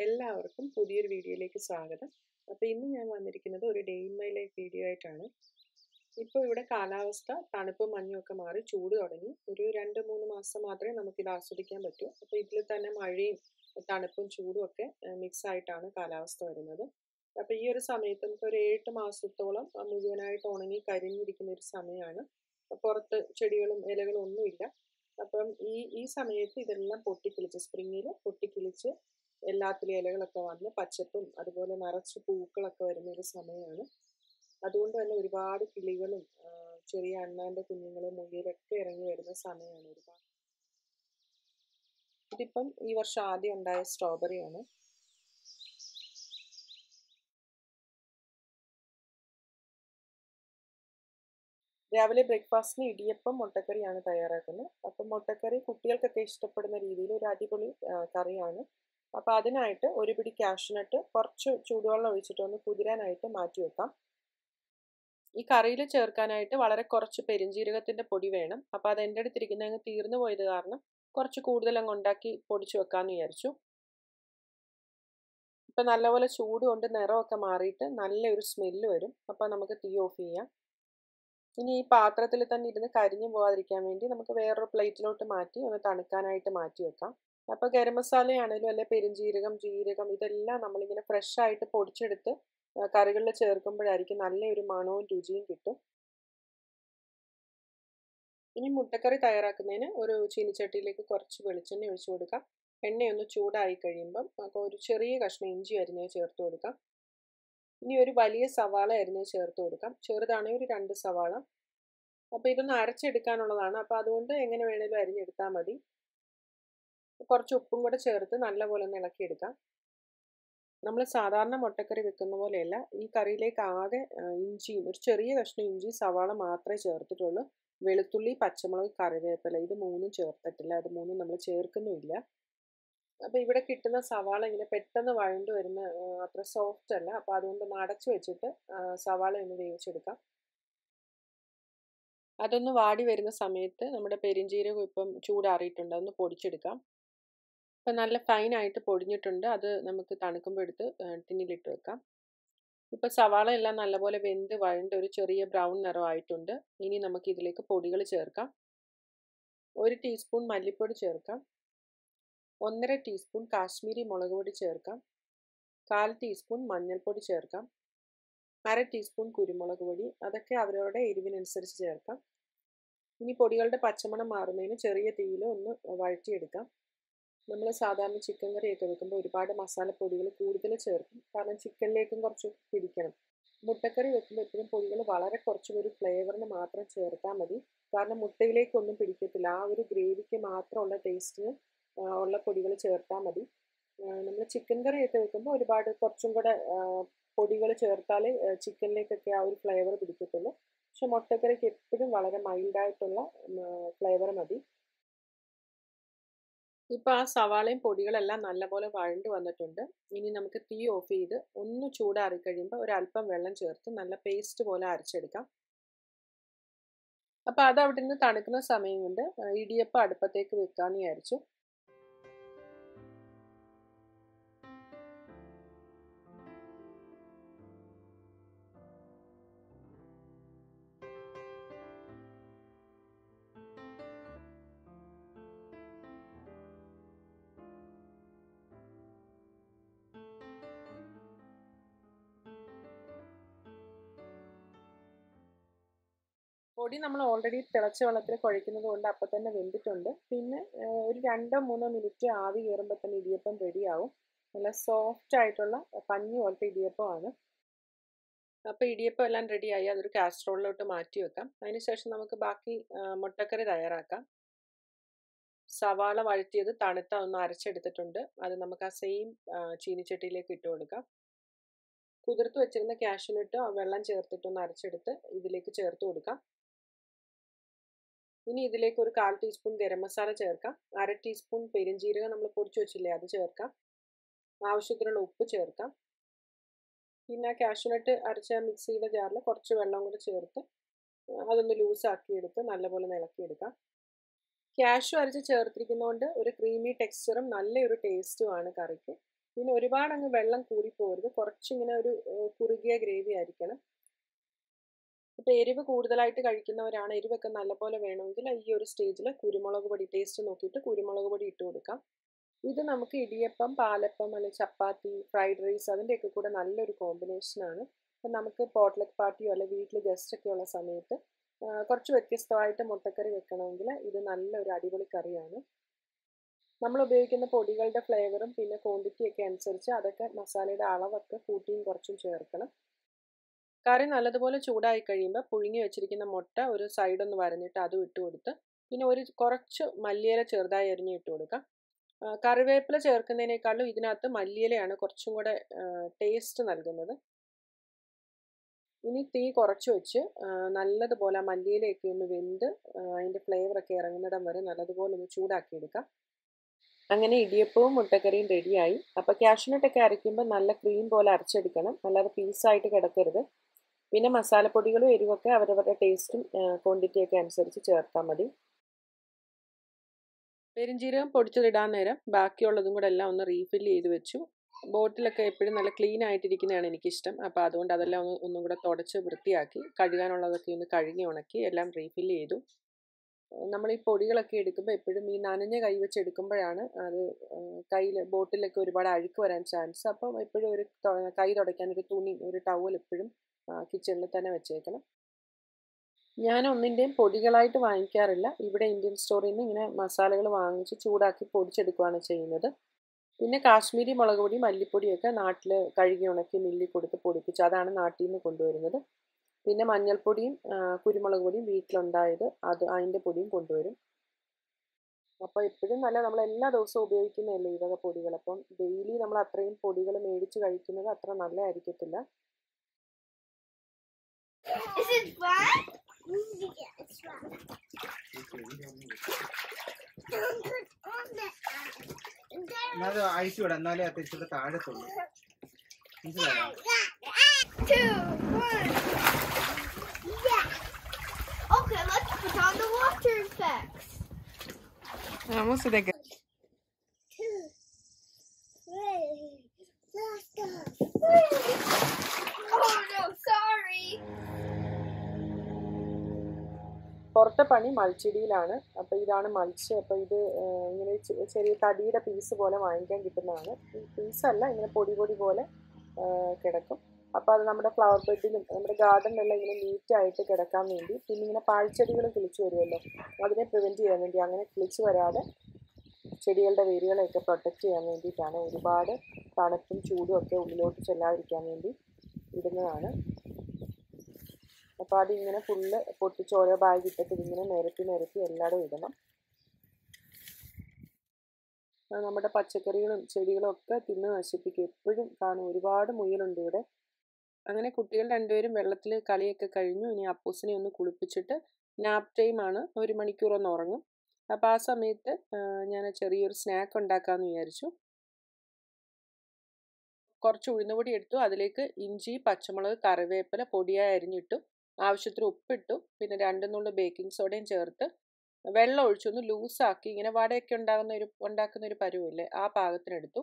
എല്ലാവർക്കും പുതിയൊരു വീഡിയോയിലേക്ക് സ്വാഗതം അപ്പോൾ ഇന്ന് ഞാൻ വന്നിരിക്കുന്നത് ഒരു day in my life video ആയിട്ടാണ് ഇപ്പോൾ ഇവിടെ കാലാവസ്ഥ തണുപ്പും മഞ്ഞും ഒക്കെ മാറി ചൂട് തുടങ്ങി ഒരു രണ്ട് മൂന്ന് മാസം മാത്രമേ നമുക്കിത് ആസ്വദിക്കാൻ പറ്റൂ അപ്പോൾ ഇതിൽ തന്നെ മഴയും തണുപ്പും ചൂടും ഒക്കെ മിക്സ് ആയിട്ടാണ് കാലാവസ്ഥ വരുന്നത് അപ്പോൾ ഈ ഒരു സമയത്ത് നമുക്ക് ഒരു എട്ട് മാസത്തോളം മുഴുവനായിട്ട് ഉണങ്ങി കരിഞ്ഞിരിക്കുന്ന ഒരു സമയമാണ് പുറത്ത് ചെടികളും ഇലകളും ഒന്നുമില്ല അപ്പം ഈ ഈ സമയത്ത് ഇതെല്ലാം പൊട്ടിക്കിളിച്ച് സ്പ്രിങ്ങിൽ പൊട്ടിക്കിളിച്ച് എല്ലാത്തിലും ഇലകളൊക്കെ വന്ന് പച്ചപ്പും അതുപോലെ നിറച്ച് പൂക്കളൊക്കെ വരുന്ന ഒരു സമയമാണ് അതുകൊണ്ട് തന്നെ ഒരുപാട് കിളികളും ചെറിയ അണ്ണാൻ്റെ കുഞ്ഞുങ്ങൾ മുയലൊക്കെ ഇറങ്ങി വരുന്ന സമയമാണ് ഒരുപാട് ഇതിപ്പം ഈ വർഷം ആദ്യം ഉണ്ടായ സ്ട്രോബെറിയാണ് രാവിലെ ബ്രേക്ക്ഫാസ്റ്റിന് ഇടിയപ്പം മുട്ടക്കറിയാണ് തയ്യാറാക്കുന്നത് അപ്പം മുട്ടക്കറി കുട്ടികൾക്കൊക്കെ ഇഷ്ടപ്പെടുന്ന രീതിയിൽ ഒരു അടിപൊളി കറിയാണ് അപ്പോൾ അതിനായിട്ട് ഒരു പിടി കാഷ്നട്ട് കുറച്ച് ചൂടുവെള്ളം ഒഴിച്ചിട്ട് ഒന്ന് കുതിരാനായിട്ട് മാറ്റി വെക്കാം ഈ കറിയിൽ ചേർക്കാനായിട്ട് വളരെ കുറച്ച് പെരിഞ്ജീരകത്തിൻ്റെ പൊടി വേണം അപ്പോൾ അത് എൻ്റെ അടുത്തിരിക്കുന്ന അങ്ങ് തീർന്നു പോയത് കാരണം കുറച്ച് കൂടുതൽ അങ്ങ് ഉണ്ടാക്കി പൊടിച്ചു വെക്കാമെന്ന് വിചാരിച്ചു ഇപ്പം നല്ലപോലെ ചൂട് കൊണ്ട് നിറമൊക്കെ മാറിയിട്ട് നല്ലൊരു സ്മെല്ല് വരും അപ്പോൾ നമുക്ക് തീ ഓഫ് ചെയ്യാം ഇനി ഈ പാത്രത്തിൽ തന്നെ ഇരുന്ന് കരിഞ്ഞു പോകാതിരിക്കാൻ വേണ്ടി നമുക്ക് വേറൊരു പ്ലേറ്റിലോട്ട് മാറ്റി ഒന്ന് തണുക്കാനായിട്ട് മാറ്റി വെക്കാം അപ്പോൾ ഗരം മസാലയാണെങ്കിലും അല്ലെ പെരുംജീരകം ജീരകം ഇതെല്ലാം നമ്മളിങ്ങനെ ഫ്രഷ് ആയിട്ട് പൊടിച്ചെടുത്ത് കറികളിൽ ചേർക്കുമ്പോഴായിരിക്കും നല്ലൊരു മണവും രുചിയും കിട്ടും ഇനി മുട്ടക്കറി തയ്യാറാക്കുന്നതിന് ഒരു ചീനിച്ചട്ടിയിലേക്ക് കുറച്ച് വെളിച്ചെണ്ണ ഒഴിച്ചു കൊടുക്കാം എണ്ണയൊന്ന് ചൂടായി കഴിയുമ്പം ഒരു ചെറിയ കഷ്ണം ഇഞ്ചി അരിഞ്ഞ് ചേർത്ത് കൊടുക്കാം ഇനി ഒരു വലിയ സവാള അരിഞ്ഞ് ചേർത്ത് കൊടുക്കാം ചെറുതാണെങ്കിൽ ഒരു രണ്ട് സവാള അപ്പോൾ ഇതൊന്ന് അരച്ചെടുക്കാനുള്ളതാണ് അപ്പോൾ അതുകൊണ്ട് എങ്ങനെ വേണേലും അരിഞ്ഞെടുത്താൽ മതി കുറച്ച് ഉപ്പും കൂടെ ചേർത്ത് നല്ലപോലെ ഒന്ന് ഇളക്കിയെടുക്കാം നമ്മൾ സാധാരണ മുട്ടക്കറി വെക്കുന്ന പോലെയല്ല ഈ കറിയിലേക്ക് ആകെ ഇഞ്ചിയും ഒരു ചെറിയ കഷ്ണം ഇഞ്ചി സവാള മാത്രമേ ചേർത്തിട്ടുള്ളൂ വെളുത്തുള്ളി പച്ചമുളക് കറിവേപ്പില ഇത് മൂന്നും ചേർത്തിട്ടില്ല അത് മൂന്നും നമ്മൾ ചേർക്കുന്നുമില്ല അപ്പോൾ ഇവിടെ കിട്ടുന്ന സവാള ഇങ്ങനെ പെട്ടെന്ന് വഴണ്ട് വരുന്ന അത്ര സോഫ്റ്റ് അല്ല അപ്പോൾ അതുകൊണ്ട് ഒന്ന് അടച്ചു വെച്ചിട്ട് സവാള ഒന്ന് വേവിച്ചെടുക്കാം അതൊന്ന് വാടി വരുന്ന സമയത്ത് നമ്മുടെ പെരിഞ്ചീരകം ഇപ്പം ചൂടാറിയിട്ടുണ്ട് അതൊന്ന് പൊടിച്ചെടുക്കാം ഇപ്പം നല്ല ഫൈനായിട്ട് പൊടിഞ്ഞിട്ടുണ്ട് അത് നമുക്ക് തണുക്കുമ്പോൾ എടുത്ത് ടിന്നിലിട്ട് വെക്കാം ഇപ്പോൾ സവാള എല്ലാം നല്ലപോലെ വെന്ത് വഴണ്ട് ഒരു ചെറിയ ബ്രൗൺ നിറമായിട്ടുണ്ട് ഇനി നമുക്ക് ഇതിലേക്ക് പൊടികൾ ചേർക്കാം ഒരു ടീസ്പൂൺ മല്ലിപ്പൊടി ചേർക്കാം ഒന്നര ടീസ്പൂൺ കാശ്മീരി മുളക് പൊടി ചേർക്കാം കാൽ ടീസ്പൂൺ മഞ്ഞൾപ്പൊടി ചേർക്കാം അര ടീസ്പൂൺ കുരുമുളക് പൊടി അതൊക്കെ അവരവരുടെ എരിവിനനുസരിച്ച് ചേർക്കാം ഇനി പൊടികളുടെ പച്ചമണം മാറുന്നതിന് ചെറിയ തീയിൽ ഒന്ന് വഴറ്റിയെടുക്കാം നമ്മൾ സാധാരണ ചിക്കൻ കറിയൊക്കെ വെക്കുമ്പോൾ ഒരുപാട് മസാലപ്പൊടികൾ കൂടുതൽ ചേർക്കും കാരണം ചിക്കനിലേക്കും കുറച്ച് പിടിക്കണം മുട്ടക്കറി വെക്കുമ്പോൾ എപ്പോഴും പൊടികൾ വളരെ കുറച്ച് ഒരു ഫ്ലേവറിന് മാത്രം ചേർത്താൽ മതി കാരണം മുട്ടയിലേക്കൊന്നും പിടിക്കത്തില്ല ആ ഒരു ഗ്രേവിക്ക് മാത്രമുള്ള ടേസ്റ്റിന് ഉള്ള പൊടികൾ ചേർത്താൽ മതി നമ്മൾ ചിക്കൻ കറിയൊക്കെ വെക്കുമ്പോൾ ഒരുപാട് കുറച്ചും കൂടെ പൊടികൾ ചേർത്താൽ ചിക്കനിലേക്കൊക്കെ ആ ഒരു ഫ്ലേവർ പിടിക്കത്തുള്ളൂ പക്ഷെ മുട്ടക്കറിക്ക് എപ്പോഴും വളരെ മൈൽഡായിട്ടുള്ള ഫ്ലേവർ മതി ഇപ്പോൾ ആ സവാളയും പൊടികളെല്ലാം നല്ലപോലെ വഴണ്ട് വന്നിട്ടുണ്ട് ഇനി നമുക്ക് തീ ഓഫ് ചെയ്ത് ഒന്ന് ചൂടാറി കഴിയുമ്പോൾ ഒരല്പം വെള്ളം ചേർത്ത് നല്ല പേസ്റ്റ് പോലെ അരച്ചെടുക്കാം അപ്പോൾ അത് അവിടെ നിന്ന് തണുക്കുന്ന സമയം കൊണ്ട് ഇടിയപ്പം അടുപ്പത്തേക്ക് വെക്കാമെന്ന് വിചാരിച്ചു പൊടി നമ്മൾ ഓൾറെഡി തിളച്ച വെള്ളത്തിൽ കുഴയ്ക്കുന്നത് കൊണ്ട് അപ്പം തന്നെ വെന്തിട്ടുണ്ട് പിന്നെ ഒരു രണ്ടോ മൂന്നോ മിനിറ്റ് ആവി കയറുമ്പോൾ തന്നെ ഇടിയപ്പം റെഡിയാവും നല്ല സോഫ്റ്റ് ആയിട്ടുള്ള പഞ്ഞി പോലത്തെ ഇടിയപ്പമാണ് അപ്പോൾ ഇടിയപ്പം എല്ലാം റെഡിയായി അതൊരു കാസ്ട്രോളിലോട്ട് മാറ്റി വെക്കാം അതിനുശേഷം നമുക്ക് ബാക്കി മുട്ടക്കറി തയ്യാറാക്കാം സവാള വഴറ്റിയത് തണുത്ത ഒന്ന് അരച്ചെടുത്തിട്ടുണ്ട് അത് നമുക്ക് ആ സെയിം ചീനിച്ചട്ടിയിലേക്ക് ഇട്ട് കൊടുക്കാം കുതിർത്ത് വെച്ചിരുന്ന കാഷ്യൂനിട്ട് വെള്ളം ചേർത്തിട്ടൊന്ന് അരച്ചെടുത്ത് ഇതിലേക്ക് ചേർത്ത് കൊടുക്കാം ഇനി ഇതിലേക്ക് ഒരു കാൽ ടീസ്പൂൺ ഗരം മസാല ചേർക്കാം അര ടീസ്പൂൺ പെരിഞ്ജീരകം നമ്മൾ പൊടിച്ചു വെച്ചില്ലേ അത് ചേർക്കാം ആവശ്യത്തിനുള്ള ഉപ്പ് ചേർക്കാം പിന്നെ കാഷ്യൂനട്ട് അരച്ച മിക്സിയുടെ ജാറിൽ കുറച്ച് വെള്ളം കൂടെ ചേർത്ത് അതൊന്ന് ലൂസാക്കി എടുത്ത് നല്ലപോലെ ഇളക്കിയെടുക്കാം ക്യാഷു അരച്ച് ചേർത്തിരിക്കുന്നതുകൊണ്ട് ഒരു ക്രീമി ടെക്സ്ചറും നല്ലൊരു ടേസ്റ്റുമാണ് കറിക്ക് പിന്നെ ഒരുപാട് അങ്ങ് വെള്ളം കൂടിപ്പോകരുത് കുറച്ചിങ്ങനെ ഒരു കുറുകിയ ഗ്രേവി ആയിരിക്കണം ഇപ്പോൾ എരിവ് കൂടുതലായിട്ട് കഴിക്കുന്നവരാണ് എരിവൊക്കെ നല്ലപോലെ വേണമെങ്കിൽ ഈ ഒരു സ്റ്റേജിൽ കുരുമുളക് പൊടി ടേസ്റ്റ് നോക്കിയിട്ട് കുരുമുളക് പൊടി ഇട്ട് കൊടുക്കാം ഇത് നമുക്ക് ഇടിയപ്പം പാലപ്പം അല്ലെങ്കിൽ ചപ്പാത്തി ഫ്രൈഡ് റൈസ് അതിൻ്റെയൊക്കെ കൂടെ നല്ലൊരു കോമ്പിനേഷനാണ് അപ്പം നമുക്ക് പോട്ട്ലക്ക് പാർട്ടിയോ അല്ലെങ്കിൽ വീട്ടിൽ ഗസ്റ്റ് ഒക്കെ ഉള്ള സമയത്ത് കുറച്ച് വ്യത്യസ്തമായിട്ട് മുട്ടക്കറി വെക്കണമെങ്കിൽ ഇത് നല്ലൊരു അടിപൊളി കറിയാണ് നമ്മൾ ഉപയോഗിക്കുന്ന പൊടികളുടെ ഫ്ലേവറും പിന്നെ ക്വാണ്ടിറ്റി ഒക്കെ അനുസരിച്ച് അതൊക്കെ മസാലയുടെ അളവൊക്കെ കൂട്ടിയും കുറച്ചും ചേർക്കണം കറി നല്ലതുപോലെ ചൂടായി കഴിയുമ്പോൾ പുഴുങ്ങി വെച്ചിരിക്കുന്ന മുട്ട ഒരു സൈഡൊന്ന് വരഞ്ഞിട്ട് അതും ഇട്ട് കൊടുത്ത് പിന്നെ ഒരു കുറച്ച് മല്ലിയില ചെറുതായി അരിഞ്ഞ് ഇട്ട് കൊടുക്കാം കറിവേപ്പില ചേർക്കുന്നതിനേക്കാളും ഇതിനകത്ത് മല്ലിയിലയാണ് കുറച്ചും കൂടെ ടേസ്റ്റ് നൽകുന്നത് ഇനി തീ കുറച്ച് വെച്ച് നല്ലതുപോലെ ആ മല്ലിയിലയൊക്കെ ഒന്ന് വെന്ത് അതിൻ്റെ ഫ്ലേവറൊക്കെ ഇറങ്ങുന്നിടം വരെ നല്ലതുപോലെ ഒന്ന് ചൂടാക്കിയെടുക്കാം അങ്ങനെ ഇടിയപ്പവും മുട്ടക്കറിയും റെഡിയായി അപ്പോൾ ക്യാഷ്നട്ടൊക്കെ അരയ്ക്കുമ്പോൾ നല്ല ക്രീം പോലെ അരച്ചെടുക്കണം അല്ലാതെ പീസായിട്ട് കിടക്കരുത് പിന്നെ മസാലപ്പൊടികളും എരിവൊക്കെ അവരവരുടെ ടേസ്റ്റും ക്വാണ്ടിറ്റിയൊക്കെ അനുസരിച്ച് ചേർത്താൽ മതി പെരിഞ്ചീരകം പൊടിച്ചതിടാൻ നേരം ബാക്കിയുള്ളതും കൂടെ എല്ലാം ഒന്ന് റീഫിൽ ചെയ്ത് വെച്ചു ബോട്ടിലൊക്കെ എപ്പോഴും നല്ല ക്ലീൻ ആയിട്ടിരിക്കുന്നതാണ് എനിക്കിഷ്ടം അപ്പോൾ അതുകൊണ്ട് അതെല്ലാം ഒന്ന് ഒന്നും കൂടെ തുടച്ച് വൃത്തിയാക്കി കഴുകാനുള്ളതൊക്കെ ഒന്ന് കഴുകി ഉണക്കി എല്ലാം റീഫിൽ ചെയ്തു നമ്മൾ ഈ പൊടികളൊക്കെ എടുക്കുമ്പോൾ എപ്പോഴും ഈ നനഞ്ഞ കൈ വെച്ച് എടുക്കുമ്പോഴാണ് അത് കയ്യിൽ ബോട്ടിലൊക്കെ ഒരുപാട് അഴുക്ക് വരാൻ ചാൻസ് അപ്പം എപ്പോഴും ഒരു കൈ തുടയ്ക്കാൻ ഒരു തുണി ഒരു ടവൽ എപ്പോഴും കിച്ചണിൽ തന്നെ വെച്ചേക്കണം ഞാൻ ഒന്നിൻ്റെയും പൊടികളായിട്ട് വാങ്ങിക്കാറില്ല ഇവിടെ ഇന്ത്യൻ സ്റ്റോറിൽ നിന്ന് ഇങ്ങനെ മസാലകൾ വാങ്ങിച്ച് ചൂടാക്കി പൊടിച്ചെടുക്കുകയാണ് ചെയ്യുന്നത് പിന്നെ കാശ്മീരി മുളക് പൊടി മല്ലിപ്പൊടിയൊക്കെ നാട്ടിൽ കഴുകി ഉണക്കി മില്ലി കൊടുത്ത് പൊടിപ്പിച്ച് അതാണ് നാട്ടിൽ നിന്ന് കൊണ്ടുവരുന്നത് പിന്നെ മഞ്ഞൾപ്പൊടിയും കുരുമുളക് പൊടിയും വീട്ടിലുണ്ടായത് അത് അതിൻ്റെ പൊടിയും കൊണ്ടുവരും അപ്പോൾ എപ്പോഴും നല്ല നമ്മൾ എല്ലാ ദിവസവും ഉപയോഗിക്കുന്നതല്ലേ ഈ വക പൊടികൾ അപ്പം ഡെയിലി നമ്മൾ അത്രയും പൊടികൾ മേടിച്ച് കഴിക്കുന്നത് അത്ര നല്ലതായിരിക്കത്തില്ല Is it fun? Yeah, it's fun. Don't put on the and then എന്നാലും അഴിച്ചു വിടാം എന്നാലേ അത് ഇച്ചിരി താഴത്തുള്ളൂ മനസ്സിലായോ two, one. Yeah. Okay, let's put on the water effects. Vamos a dejar. Two, three, last Oh no, sorry. പുറത്തെ പണി മൾച്ചിടിയിലാണ് അപ്പോൾ ഇതാണ് മൾച്ച് അപ്പോൾ ഇത് ഇങ്ങനെ ചെറിയ തടിയുടെ പീസ് പോലെ വാങ്ങിക്കാൻ കിട്ടുന്നതാണ് പീസല്ല ഇങ്ങനെ പൊടി പൊടി പോലെ കിടക്കും അപ്പോൾ അത് നമ്മുടെ ഫ്ലവർ ബെഡിലും നമ്മുടെ ഗാർഡനിലെല്ലാം ഇങ്ങനെ നീറ്റായിട്ട് കിടക്കാൻ വേണ്ടി പിന്നെ ഇങ്ങനെ പാഴ്ചെടികൾ കിളിച്ചു വരുമല്ലോ അതിനെ പ്രിവെൻറ്റ് ചെയ്യാൻ വേണ്ടി അങ്ങനെ കിളിച്ചു വരാതെ ചെടികളുടെ വേരുകളെയൊക്കെ പ്രൊട്ടക്റ്റ് ചെയ്യാൻ വേണ്ടിയിട്ടാണ് ഒരുപാട് തണുപ്പും ചൂടും ഒക്കെ ഉള്ളിലോട്ട് ചെല്ലാതിരിക്കാൻ വേണ്ടി ഇടുന്നതാണ് അപ്പോൾ അതിങ്ങനെ ഫുള്ള് പൊട്ടിച്ച് ഓരോ ബാഗ് ഇട്ടിട്ട് ഇതിങ്ങനെ നിരത്തി നിരത്തി എല്ലായിടും ഇടണം നമ്മുടെ പച്ചക്കറികളും ചെടികളും ഒക്കെ തിന്ന് നശിപ്പിക്കും എപ്പോഴും കാണും ഒരുപാട് മുയലുണ്ട് ഇവിടെ അങ്ങനെ കുട്ടികൾ രണ്ടുപേരും വെള്ളത്തിൽ കളിയൊക്കെ കഴിഞ്ഞു ഇനി അപ്പൂസിനെ ഒന്ന് കുളിപ്പിച്ചിട്ട് നാപ്പ് ടൈമാണ് ഒരു മണിക്കൂർ ഒന്ന് ഉറങ്ങും അപ്പോൾ ആ സമയത്ത് ഞാൻ ചെറിയൊരു സ്നാക്ക് ഉണ്ടാക്കാമെന്ന് വിചാരിച്ചു കുറച്ച് ഉഴുന്നുപൊടി എടുത്തു അതിലേക്ക് ഇഞ്ചി പച്ചമുളക് കറിവേപ്പില പൊടിയായി അരിഞ്ഞിട്ടു ആവശ്യത്തിന് ഉപ്പിട്ടു പിന്നെ രണ്ട് നുള്ളു ബേക്കിംഗ് സോഡയും ചേർത്ത് വെള്ളം ഒഴിച്ചൊന്ന് ലൂസാക്കി ഇങ്ങനെ വടയൊക്കെ ഉണ്ടാകുന്ന ഒരു ഉണ്ടാക്കുന്ന ഒരു പരുവില്ലേ ആ പാകത്തിനെടുത്തു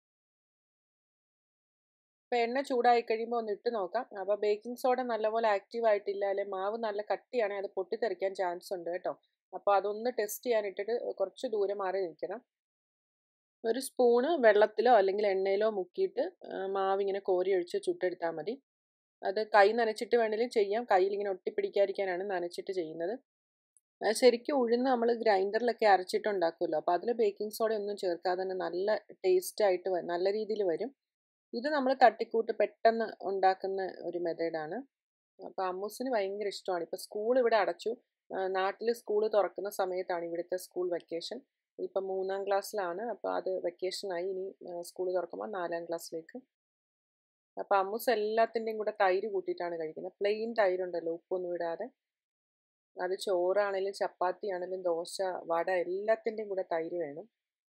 അപ്പോൾ എണ്ണ ചൂടായി കഴിയുമ്പോൾ ഒന്ന് ഇട്ട് നോക്കാം അപ്പോൾ ബേക്കിംഗ് സോഡ നല്ലപോലെ ആക്റ്റീവ് ആയിട്ടില്ല അല്ലെ മാവ് നല്ല കട്ടിയാണെങ്കിൽ അത് പൊട്ടിത്തെറിക്കാൻ ചാൻസ് ഉണ്ട് കേട്ടോ അപ്പോൾ അതൊന്ന് ടെസ്റ്റ് ചെയ്യാൻ ഇട്ടിട്ട് കുറച്ച് ദൂരെ മാറി നിൽക്കണം ഒരു സ്പൂണ് വെള്ളത്തിലോ അല്ലെങ്കിൽ എണ്ണയിലോ മുക്കിയിട്ട് മാവ് ഇങ്ങനെ കോരി ഒഴിച്ച് ചുട്ടെടുത്താൽ മതി അത് കൈ നനച്ചിട്ട് വേണമെങ്കിലും ചെയ്യാം കയ്യിൽ ഇങ്ങനെ ഒട്ടിപ്പിടിക്കാതിരിക്കാനാണ് നനച്ചിട്ട് ചെയ്യുന്നത് ശരിക്കും ഉഴുന്ന് നമ്മൾ ഗ്രൈൻഡറിലൊക്കെ അരച്ചിട്ട് ഉണ്ടാക്കുമല്ലോ അപ്പോൾ അതിൽ ബേക്കിംഗ് സോഡ ഒന്നും ചേർക്കാതെ തന്നെ നല്ല ടേസ്റ്റ് ആയിട്ട് നല്ല രീതിയിൽ വരും ഇത് നമ്മൾ തട്ടിക്കൂട്ട് പെട്ടെന്ന് ഉണ്ടാക്കുന്ന ഒരു മെത്തേഡാണ് അപ്പോൾ അമ്മൂസിന് ഭയങ്കര ഇഷ്ടമാണ് ഇപ്പോൾ സ്കൂൾ ഇവിടെ അടച്ചു നാട്ടിൽ സ്കൂൾ തുറക്കുന്ന സമയത്താണ് ഇവിടുത്തെ സ്കൂൾ വെക്കേഷൻ ഇപ്പം മൂന്നാം ക്ലാസ്സിലാണ് അപ്പോൾ അത് വെക്കേഷനായി ഇനി സ്കൂൾ തുറക്കുമ്പോൾ നാലാം ക്ലാസ്സിലേക്ക് അപ്പോൾ അമ്മൂസ് എല്ലാത്തിൻ്റെയും കൂടെ തൈര് കൂട്ടിയിട്ടാണ് കഴിക്കുന്നത് പ്ലെയിൻ തൈരുണ്ടല്ലോ ഉപ്പൊന്നും ഇടാതെ അത് ചോറാണെങ്കിലും ചപ്പാത്തി ആണെങ്കിലും ദോശ വട എല്ലാത്തിൻ്റെയും കൂടെ തൈര് വേണം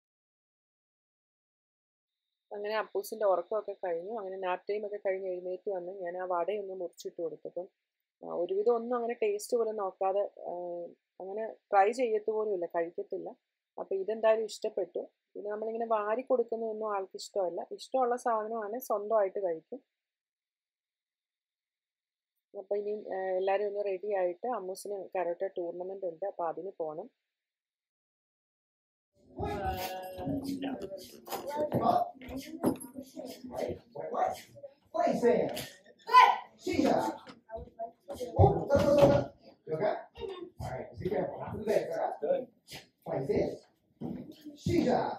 അങ്ങനെ അപ്പൂസിൻ്റെ ഉറക്കമൊക്കെ കഴിഞ്ഞു അങ്ങനെ നാപ്പ് ടൈം ഒക്കെ കഴിഞ്ഞ് എഴുന്നേറ്റ് വന്ന് ഞാൻ ആ വടയൊന്ന് മുറിച്ചിട്ട് കൊടുത്തപ്പം ഒരുവിധം ഒന്നും അങ്ങനെ ടേസ്റ്റ് പോലും നോക്കാതെ അങ്ങനെ ട്രൈ ചെയ്യത്ത് പോലും ഇല്ല കഴിക്കത്തില്ല അപ്പോൾ ഇതെന്തായാലും ഇഷ്ടപ്പെട്ടു ഇത് നമ്മളിങ്ങനെ വാരി കൊടുക്കുന്നതൊന്നും ആൾക്ക് ഇഷ്ടമല്ല ഇഷ്ടമുള്ള സാധനമാണ് സ്വന്തമായിട്ട് കഴിക്കും അപ്പോൾ ഇനി എല്ലാവരും ഒന്ന് റെഡി ആയിട്ട് അമ്മൂസിന് കരോട്ട ടൂർണമെൻ്റ് ഉണ്ട് അപ്പോൾ അതിന് പോകണം Play Sam. Sheila. Oh, go, go, go, go. You okay? All right, be careful. Not the bed, sir. Good. Play Sam. Sheila.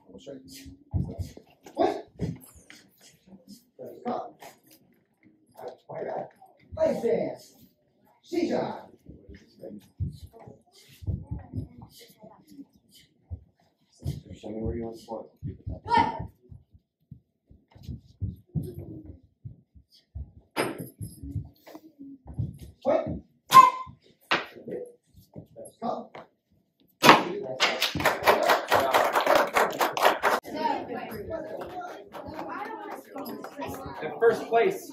What? Good. Come. All right, play that. Play Sam. Sheila. Show me where you want to support. What? Come. The first place.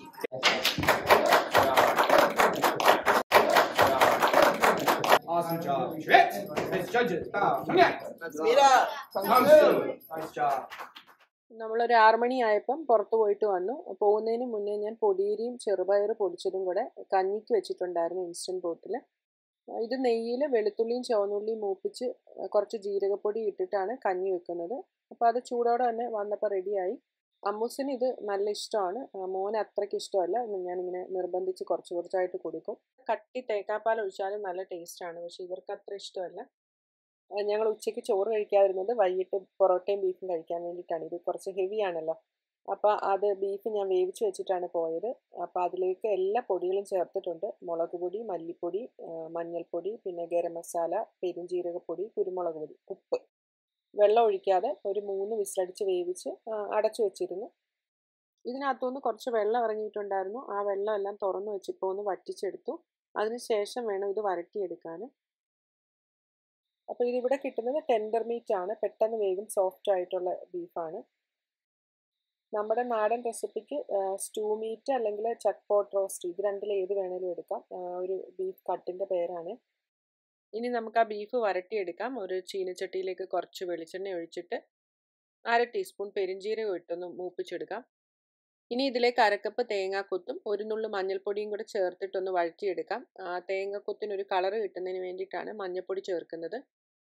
Awesome job. Tripped. Nice judges. Bow. Speed up. Come soon. Nice job. നമ്മളൊരു ആറ് മണിയായപ്പം പുറത്ത് പോയിട്ട് വന്നു പോകുന്നതിന് മുന്നേ ഞാൻ പൊടിയരിയും ചെറുപയർ പൊടിച്ചതും കൂടെ കഞ്ഞിക്ക് വെച്ചിട്ടുണ്ടായിരുന്നു ഇൻസ്റ്റൻറ്റ് പോട്ടിൽ ഇത് നെയ്യിൽ വെളുത്തുള്ളിയും ചുവന്നുള്ളിയും മൂപ്പിച്ച് കുറച്ച് ജീരകപ്പൊടി ഇട്ടിട്ടാണ് കഞ്ഞി വെക്കുന്നത് അപ്പോൾ അത് ചൂടോടെ തന്നെ വന്നപ്പോൾ റെഡിയായി അമ്മൂസിന് ഇത് നല്ല ഇഷ്ടമാണ് മോന് അത്രയ്ക്ക് ഇഷ്ടമല്ല ഞാനിങ്ങനെ നിർബന്ധിച്ച് കുറച്ച് കുറച്ചായിട്ട് കൊടുക്കും കട്ടി തേക്കാപ്പാൽ ഒഴിച്ചാലും നല്ല ടേസ്റ്റാണ് പക്ഷേ ഇവർക്ക് അത്ര ഇഷ്ടമല്ല ഞങ്ങൾ ഉച്ചയ്ക്ക് ചോറ് കഴിക്കാതിരുന്നത് വൈകിട്ട് പൊറോട്ടയും ബീഫും കഴിക്കാൻ വേണ്ടിയിട്ടാണ് ഇത് കുറച്ച് ഹെവി ആണല്ലോ അപ്പോൾ അത് ബീഫ് ഞാൻ വേവിച്ച് വെച്ചിട്ടാണ് പോയത് അപ്പോൾ അതിലേക്ക് എല്ലാ പൊടികളും ചേർത്തിട്ടുണ്ട് മുളക് പൊടി മല്ലിപ്പൊടി മഞ്ഞൾപ്പൊടി പിന്നെ ഗരം മസാല പെരുംജീരകപ്പൊടി കുരുമുളക് പൊടി ഉപ്പ് വെള്ളം ഒഴിക്കാതെ ഒരു മൂന്ന് വിസിലടിച്ച് വേവിച്ച് അടച്ചു വെച്ചിരുന്നു ഇതിനകത്തുനിന്ന് കുറച്ച് വെള്ളം ഇറങ്ങിയിട്ടുണ്ടായിരുന്നു ആ വെള്ളം എല്ലാം തുറന്നു വെച്ചിപ്പോൾ ഒന്ന് വറ്റിച്ചെടുത്തു അതിനുശേഷം വേണം ഇത് വരട്ടിയെടുക്കാൻ അപ്പോൾ ഇതിവിടെ കിട്ടുന്നത് ടെൻഡർ മീറ്റ് ആണ് പെട്ടെന്ന് വേഗം സോഫ്റ്റ് ആയിട്ടുള്ള ബീഫാണ് നമ്മുടെ നാടൻ റെസിപ്പിക്ക് സ്റ്റൂ മീറ്റ് അല്ലെങ്കിൽ ചക്ക് പോട്ട് റോസ്റ്റ് ഇത് രണ്ടിൽ ഏത് വേണേലും എടുക്കാം ഒരു ബീഫ് കട്ടിൻ്റെ പേരാണ് ഇനി നമുക്ക് ആ ബീഫ് വരട്ടിയെടുക്കാം ഒരു ചീനച്ചട്ടിയിലേക്ക് കുറച്ച് വെളിച്ചെണ്ണ ഒഴിച്ചിട്ട് അര ടീസ്പൂൺ പെരിഞ്ചീരകം ഇട്ടൊന്ന് മൂപ്പിച്ചെടുക്കാം ഇനി ഇതിലേക്ക് അരക്കപ്പ് തേങ്ങാക്കൊത്തും ഒരു നുള്ളു മഞ്ഞൾപ്പൊടിയും കൂടെ ചേർത്തിട്ടൊന്ന് വഴറ്റിയെടുക്കാം ആ തേങ്ങാക്കൊത്തിന് ഒരു കളർ കിട്ടുന്നതിന് വേണ്ടിയിട്ടാണ് മഞ്ഞൾപ്പൊടി ചേർക്കുന്നത്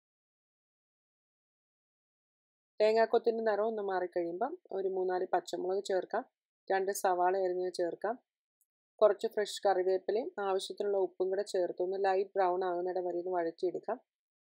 തേങ്ങാക്കൊത്തിൻ്റെ നിറം ഒന്ന് മാറിക്കഴിയുമ്പം ഒരു മൂന്നാല് പച്ചമുളക് ചേർക്കാം രണ്ട് സവാള അരിഞ്ഞ് ചേർക്കാം കുറച്ച് ഫ്രഷ് കറിവേപ്പിലയും ആവശ്യത്തിനുള്ള ഉപ്പും കൂടെ ചേർത്ത് ഒന്ന് ലൈറ്റ് ബ്രൗൺ ആകുന്നിടം വരെ ഒന്ന് വഴറ്റിയെടുക്കാം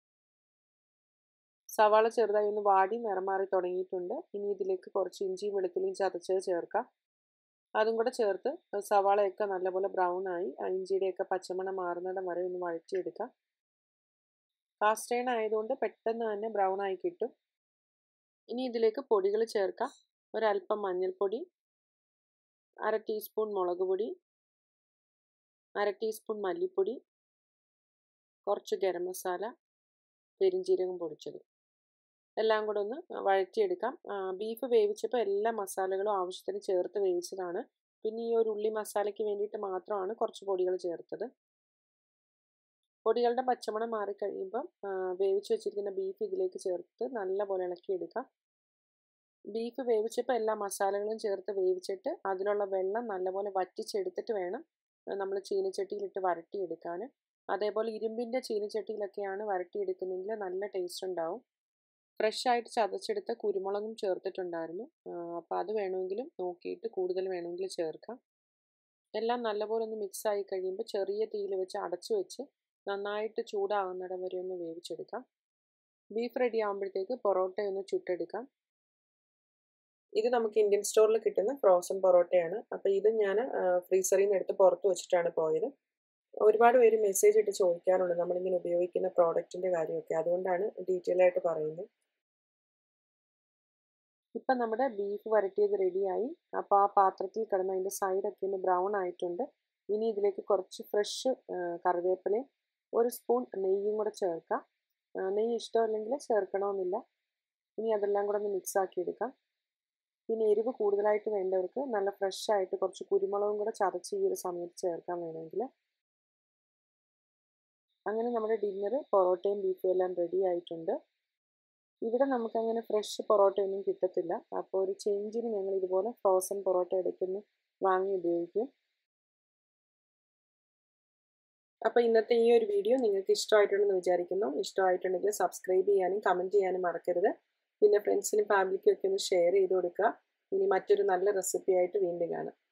സവാള ചെറുതായി ഒന്ന് വാടി നിറം മാറി തുടങ്ങിയിട്ടുണ്ട് ഇനി ഇതിലേക്ക് കുറച്ച് ഇഞ്ചിയും വെളുത്തുള്ളിയും ചതച്ചത് ചേർക്കാം അതും കൂടെ ചേർത്ത് സവാളയൊക്കെ നല്ലപോലെ ബ്രൗൺ ആയി ഇഞ്ചിയുടെയൊക്കെ പച്ചമണം മാറുന്നിടം വരെ ഒന്ന് വഴറ്റിയെടുക്കാം കാസ്റ്റേൺ ആയതുകൊണ്ട് പെട്ടെന്ന് തന്നെ ബ്രൗൺ ആയി കിട്ടും ഇനി ഇതിലേക്ക് പൊടികൾ ചേർക്കാം ഒരല്പം മഞ്ഞൾപ്പൊടി അര ടീസ്പൂൺ മുളക് പൊടി അര ടീസ്പൂൺ മല്ലിപ്പൊടി കുറച്ച് ഗരം മസാല പെരിഞ്ചീരകം പൊടിച്ചത് എല്ലാം കൂടെ ഒന്ന് വഴറ്റിയെടുക്കാം ബീഫ് വേവിച്ചപ്പോൾ എല്ലാ മസാലകളും ആവശ്യത്തിന് ചേർത്ത് വേവിച്ചതാണ് പിന്നെ ഈ ഒരു ഉള്ളി മസാലയ്ക്ക് വേണ്ടിയിട്ട് മാത്രമാണ് കുറച്ച് പൊടികൾ ചേർത്തത് പൊടികളുടെ പച്ചമണം മാറിക്കഴിയുമ്പം വേവിച്ച് വെച്ചിരിക്കുന്ന ബീഫ് ഇതിലേക്ക് ചേർത്ത് നല്ലപോലെ ഇളക്കിയെടുക്കാം ബീഫ് വേവിച്ചപ്പോൾ എല്ലാ മസാലകളും ചേർത്ത് വേവിച്ചിട്ട് അതിലുള്ള വെള്ളം നല്ലപോലെ വറ്റിച്ചെടുത്തിട്ട് വേണം നമ്മൾ ചീനച്ചട്ടിയിലിട്ട് വരട്ടിയെടുക്കാൻ അതേപോലെ ഇരുമ്പിൻ്റെ ചീനച്ചട്ടിയിലൊക്കെയാണ് വരട്ടിയെടുക്കുന്നതെങ്കിൽ നല്ല ടേസ്റ്റ് ഉണ്ടാവും ഫ്രഷ് ആയിട്ട് ചതച്ചെടുത്ത കുരുമുളകും ചേർത്തിട്ടുണ്ടായിരുന്നു അപ്പോൾ അത് വേണമെങ്കിലും നോക്കിയിട്ട് കൂടുതൽ വേണമെങ്കിൽ ചേർക്കാം എല്ലാം നല്ലപോലെ ഒന്ന് മിക്സ് ആയി കഴിയുമ്പോൾ ചെറിയ തീയിൽ വെച്ച് അടച്ചു വെച്ച് നന്നായിട്ട് ചൂടാകുന്നിടം വരെ ഒന്ന് വേവിച്ചെടുക്കാം ബീഫ് റെഡി ആകുമ്പോഴത്തേക്ക് പൊറോട്ട ഒന്ന് ചുട്ടെടുക്കാം ഇത് നമുക്ക് ഇന്ത്യൻ സ്റ്റോറിൽ കിട്ടുന്ന ഫ്രോസൺ പൊറോട്ടയാണ് അപ്പോൾ ഇത് ഞാൻ ഫ്രീസറിൽ നിന്ന് എടുത്ത് പുറത്ത് വെച്ചിട്ടാണ് പോയത് ഒരുപാട് പേര് മെസ്സേജ് ഇട്ട് ചോദിക്കാറുണ്ട് നമ്മളിങ്ങനെ ഉപയോഗിക്കുന്ന പ്രോഡക്റ്റിൻ്റെ കാര്യമൊക്കെ അതുകൊണ്ടാണ് ഡീറ്റെയിൽ ആയിട്ട് പറയുന്നത് ഇപ്പം നമ്മുടെ ബീഫ് വരട്ടിയത് റെഡിയായി അപ്പോൾ ആ പാത്രത്തിൽ കിടന്ന് അതിൻ്റെ സൈഡൊക്കെ ഒന്ന് ബ്രൗൺ ആയിട്ടുണ്ട് ഇനി ഇതിലേക്ക് കുറച്ച് ഫ്രഷ് കറിവേപ്പിലയും ഒരു സ്പൂൺ നെയ്യും കൂടെ ചേർക്കാം നെയ്യ് ഇഷ്ടമല്ലെങ്കിൽ ചേർക്കണമെന്നില്ല ഇനി അതെല്ലാം കൂടെ ഒന്ന് മിക്സ് ആക്കി എടുക്കാം പിന്നെ എരിവ് കൂടുതലായിട്ട് വേണ്ടവർക്ക് നല്ല ഫ്രഷ് ആയിട്ട് കുറച്ച് കുരുമുളകും കൂടെ ചതച്ച് ഈ ഒരു സമയത്ത് ചേർക്കാൻ വേണമെങ്കിൽ അങ്ങനെ നമ്മുടെ ഡിന്നർ പൊറോട്ടയും ബീഫും എല്ലാം റെഡി ആയിട്ടുണ്ട് ഇവിടെ നമുക്കങ്ങനെ ഫ്രഷ് പൊറോട്ടയൊന്നും കിട്ടത്തില്ല അപ്പോൾ ഒരു ചേഞ്ചിന് ഞങ്ങൾ ഇതുപോലെ ഫ്രോസൺ പൊറോട്ട ഇടയ്ക്കൊന്ന് വാങ്ങി ഉപയോഗിക്കും അപ്പോൾ ഇന്നത്തെ ഈ ഒരു വീഡിയോ നിങ്ങൾക്ക് ഇഷ്ടമായിട്ടുണ്ടെന്ന് വിചാരിക്കുന്നു ഇഷ്ടമായിട്ടുണ്ടെങ്കിൽ സബ്സ്ക്രൈബ് ചെയ്യാനും കമൻറ്റ് ചെയ്യാനും മറക്കരുത് പിന്നെ ഫ്രണ്ട്സിനും ഫാമിലിക്കും ഒക്കെ ഒന്ന് ഷെയർ ചെയ്ത് കൊടുക്കുക ഇനി മറ്റൊരു നല്ല റെസിപ്പി ആയിട്ട് വീണ്ടും കാണാം